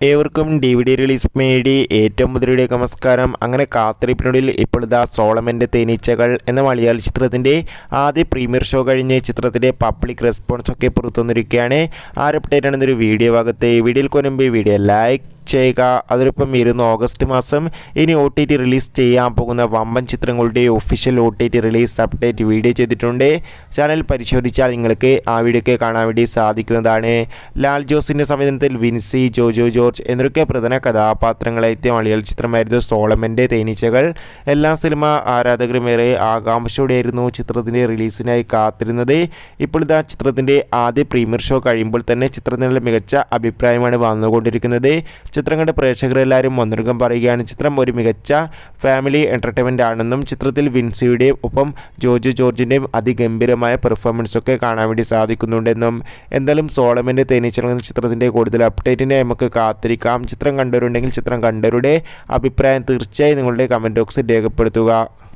ഏവർക്കും D V D release മേടി ഏറ്റവും മുതലയുടെ നമസ്കാരം അങ്ങനെ കാത്തിരിപ്പിനൊടുവിൽ ഇപ്പോൾ ഇതാ സോളമൻ്റെ തേനീച്ചകൾ എന്ന മലയാള ചിത്രത്തിൻ്റെ ആദ്യ പ്രീമിയർ ഷോ കഴിഞ്ഞ് ചിത്രത്തിൻ്റെ പബ്ലിക് റെസ്പോൺസ് ഒക്കെ പുറത്തുവന്നിരിക്കുകയാണ് ആ ഒരു update ആണ് ഇന്നൊരു വീഡിയോ ഭാഗത്ത് വീഡിയോയിൽ കൊനുമ്പ് വീഡിയോ ലൈക്ക് ചെയ്യുക അതിനൊപ്പം ഇരുന്ന് ഓഗസ്റ്റ് മാസം ഇനി ഒ ടി ടി റിലീസ് ചെയ്യാൻ പോകുന്ന വമ്പൻ ചിത്രങ്ങളുടെ official O T T release update video ചെയ്തിട്ടുണ്ട് ചാനൽ പരിശോധിച്ചാൽ നിങ്ങൾക്ക് ആ വീഡിയോക്കെ കാണാൻ വേണ്ടി സാധിക്കുന്നതാണ് ലാൽ ജോസിൻ്റെ സംവിധാനത്തിൽ വിൻസി ജോജോ ജോർജ് എന്നൊക്കെ പ്രധാന കഥാപാത്രങ്ങളെത്തിയ മലയാള ചിത്രമായിരുന്നു സോളമൻ്റെ തേനീച്ചകൾ എല്ലാ സിനിമ ആരാധകരും ഏറെ ആകാംക്ഷയോടെയായിരുന്നു ചിത്രത്തിൻ്റെ റിലീസിനായി കാത്തിരുന്നത് ഇപ്പോൾ ഇതാ ചിത്രത്തിൻ്റെ ആദ്യ പ്രീമിയർ ഷോ കഴിയുമ്പോൾ തന്നെ ചിത്രത്തിനുള്ള മികച്ച അഭിപ്രായമാണ് വന്നുകൊണ്ടിരിക്കുന്നത് ചിത്രം കണ്ട പ്രേക്ഷകരെല്ലാവരും ഒന്നൊരുക്കം പറയുകയാണ് ചിത്രം ഒരു മികച്ച ഫാമിലി എൻ്റർടൈൻമെൻ്റ് ആണെന്നും ചിത്രത്തിൽ വിൻസിയുടെയും ഒപ്പം ജോർജ് ജോർജിൻ്റെയും അതിഗംഭീരമായ പെർഫോമൻസ് ഒക്കെ കാണാൻ വേണ്ടി സാധിക്കുന്നുണ്ടെന്നും എന്തായാലും സോളമൻ്റെ തേനീച്ചകൾ എന്ന ചിത്രത്തിൻ്റെ കൂടുതൽ അപ്ഡേറ്റിനെ നമുക്ക് കാത്തിരിക്കാം ചിത്രം കണ്ടവരുണ്ടെങ്കിൽ ചിത്രം കണ്ടവരുടെ അഭിപ്രായം തീർച്ചയായും നിങ്ങളുടെ കമൻറ്റ് ബോക്സിൽ രേഖപ്പെടുത്തുക